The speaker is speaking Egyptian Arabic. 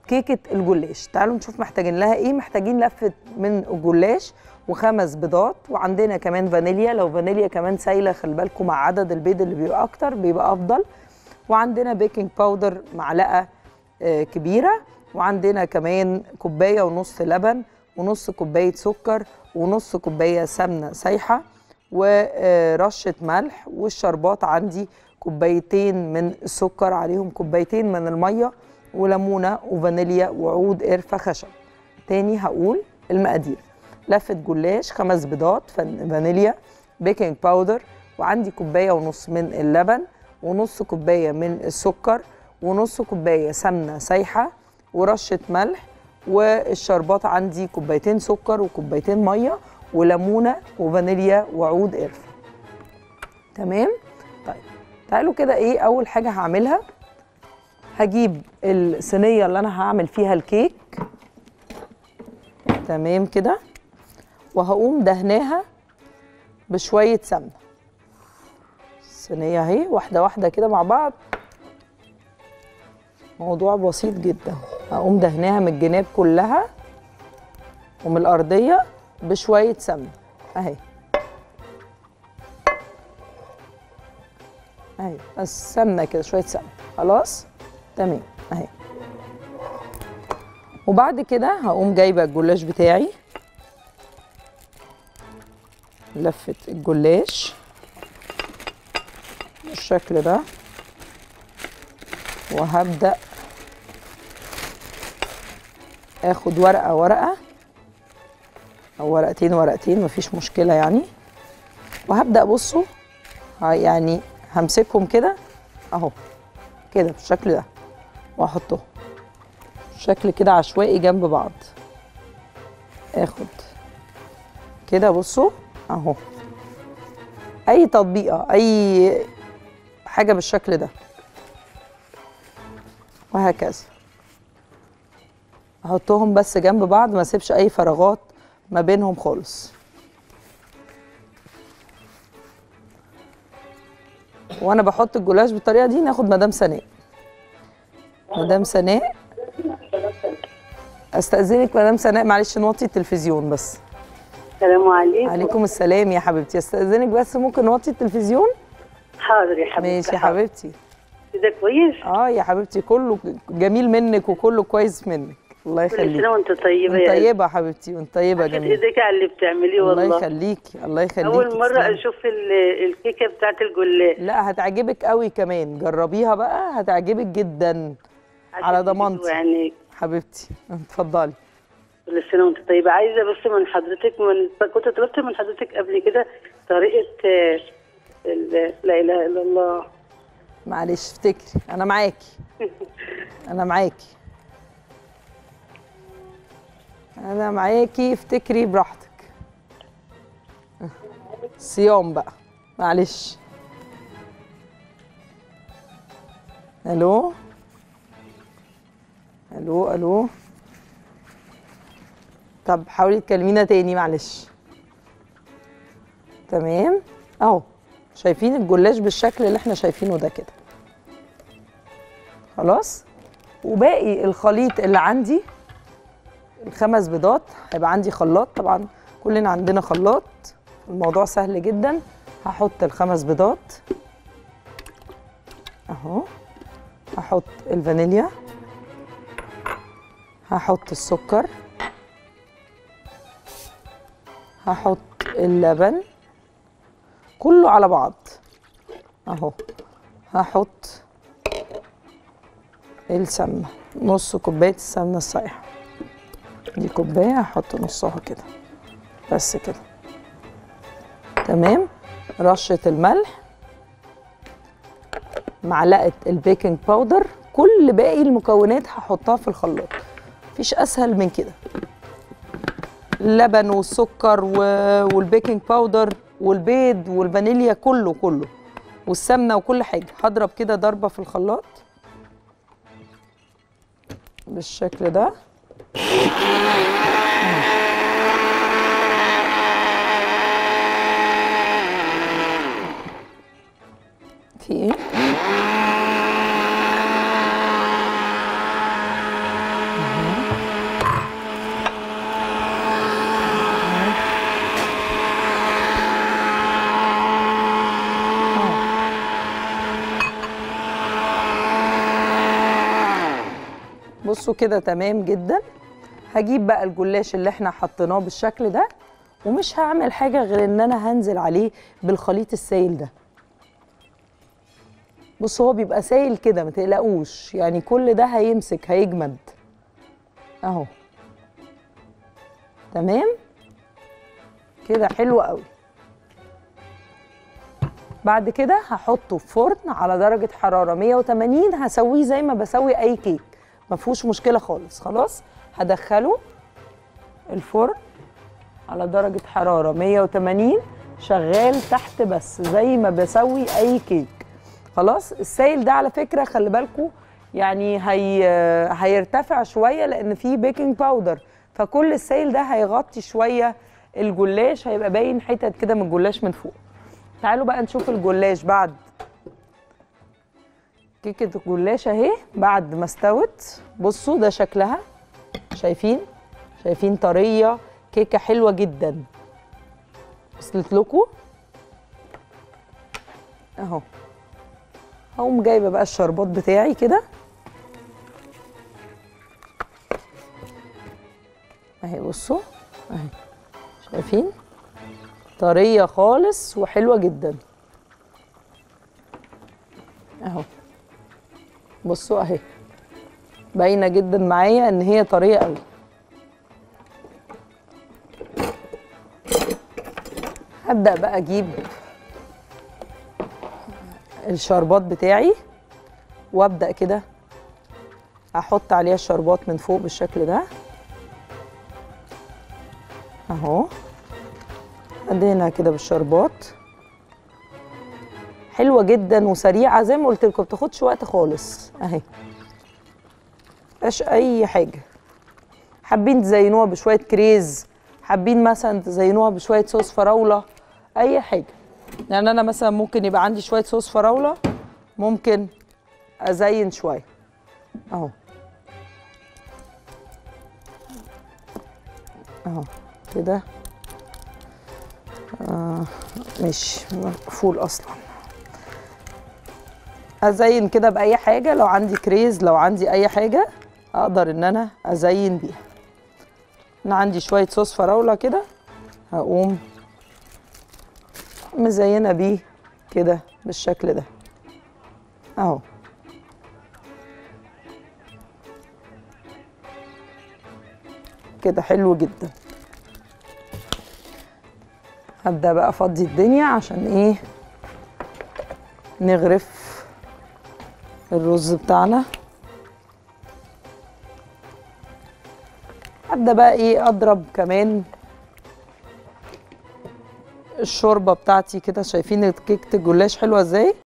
كيكه الجلاش تعالوا نشوف محتاجين لها ايه محتاجين لفه من الجلاش وخمس بيضات وعندنا كمان فانيليا لو فانيليا كمان سايله خلي بالكم مع عدد البيض اللي بيبقى اكتر بيبقى افضل وعندنا بيكنج باودر معلقه آه، كبيره وعندنا كمان كوبايه ونص لبن ونص كوبايه سكر ونص كوبايه سمنه سايحه ورشه ملح والشربات عندي كوبايتين من السكر عليهم كوبايتين من الميه وليمونه وفانيليا وعود قرفه خشب تاني هقول المقادير لفه جلاش خمس بيضات فان- فانيليا بيكنج باودر وعندي كوبايه ونص من اللبن ونص كوبايه من السكر ونص كوبايه سمنه سايحه ورشه ملح والشربات عندي كوبايتين سكر وكوبايتين ميه وليمونه وفانيليا وعود قرفه تمام طيب تعالوا كده ايه اول حاجه هعملها هجيب الصينيه اللي انا هعمل فيها الكيك تمام كده وهقوم دهناها بشويه سمنه الصينيه اهي واحده واحده كده مع بعض موضوع بسيط جدا هقوم دهناها من الجناب كلها ومن الارضيه بشويه سمنه اهي اهي بس سمنه كده شويه سمنه خلاص تمام اهي وبعد كده هقوم جايبه الجلاش بتاعي لفه الجلاش بالشكل ده وهبدا اخد ورقه ورقه او ورقتين ورقتين مفيش مشكله يعني وهبدا بصوا ها- يعني همسكهم كده اهو كده بالشكل ده واحطهم شكل كده عشوائي جنب بعض اخد كده بصوا اهو اي تطبيقه اي حاجه بالشكل ده وهكذا احطهم بس جنب بعض ما اسيبش اي فراغات ما بينهم خالص وانا بحط الجلاش بالطريقه دي ناخد مدام سناء مدام سناء استاذنك مدام سناء معلش نوطي التلفزيون بس السلام عليكم عليكم السلام يا حبيبتي استاذنك بس ممكن نوطي التلفزيون حاضر يا حبيبتي ماشي يا حبيبتي ده كويس اه يا حبيبتي كله جميل منك وكله كويس منك الله كل سنه يخليك وانت طيبه وانت يا قلبي. طيبه يا حبيبتي وانت طيبه عشان جميل ايدك على اللي بتعمليه الله والله يخليكي الله يخليكي اول مره تسلمي. اشوف ال- الكيكه بتاعت الجلاش لا هتعجبك قوي كمان جربيها بقى هتعجبك جدا على عشان ضمانتي. تدوق يعني حبيبتي اتفضلي كل سنه وانت طيبه عايزه بس من حضرتك من كنت طلبت من حضرتك قبل كده طريقه آه، ال- لا اله الا الله معلش افتكري انا معاكي انا معاكي انا معاكي افتكري براحتك صيام بقى معلش الو الو الو طب حاولي تكلمينا تاني معلش تمام اهو شايفين الجلاش بالشكل اللي احنا شايفينه ده كده خلاص وباقي الخليط اللي عندي الخمس بيضات هيبقى عندي خلاط طبعا كلنا عندنا خلاط الموضوع سهل جدا هحط الخمس بيضات اهو هحط الفانيليا هحط السكر هحط اللبن كله على بعض اهو هحط السمنه نص كوبايه السمنه السايحه دي كوبايه هحط نصها كده بس كده تمام رشه الملح معلقه البيكنج باودر كل باقي المكونات هحطها في الخلاط مفيش اسهل من كده اللبن والسكر و- والبيكنج باودر والبيض والفانيليا كله كله والسمنه وكل حاجه هضرب كده ضربه في الخلاط بالشكل ده في ايه بصوا كده تمام جدا هجيب بقى الجلاش اللي احنا حطيناه بالشكل ده ومش هعمل حاجه غير ان انا هنزل عليه بالخليط السائل ده بص هو بيبقى سايل كده ما تقلقوش يعني كل ده هيمسك هيجمد اهو تمام كده حلو قوي بعد كده هحطه في فرن على درجة حرارة 180 هسويه زي ما بسوي أي كيك ما فيهوش مشكلة خالص خلاص هدخله الفرن على درجة حرارة 180 شغال تحت بس زي ما بسوي أي كيك خلاص السائل ده على فكرة خلي بالكم يعني هي هيرتفع شوية لأن فيه بيكنج باودر فكل السائل ده هيغطي شوية الجلاش هيبقى باين حتت كده من الجلاش من فوق تعالوا بقى نشوف الجلاش بعد كيكة الجلاش اهي بعد ما استوت بصوا ده شكلها شايفين شايفين طرية كيكة حلوة جدا وصلت لكم اهو هقوم جايبة بقى الشربات بتاعي كده اهي بصوا اهي شايفين طريه خالص وحلوه جدا اهو بصوا اهي باينه جدا معايا ان هي طريه قوي هبدا بقى اجيب الشربات بتاعي وابدا كده احط عليها الشربات من فوق بالشكل ده اهو ادهنها كده بالشربات حلوه جدا وسريعه زي ما قلت لكم بتاخدش وقت خالص اهي مفيهاش اي حاجه حابين تزينوها بشويه كريز حابين مثلا تزينوها بشويه صوص فراوله اي حاجه يعني انا مثلا ممكن يبقى عندي شويه صوص فراوله ممكن ازين شويه اهو اهو كده آه مش مقفول اصلا ازين كده باي حاجه لو عندي كريز لو عندي اي حاجه اقدر ان انا ازين بيها انا عندي شويه صوص فراوله كده هقوم مزينه بيه كده بالشكل ده اهو كده حلو جدا هبدا بقى افضي الدنيا عشان ايه نغرف الرز بتاعنا هبدا بقى ايه اضرب كمان الشوربه بتاعتي كده شايفين كيكه الجلاش حلوه ازاي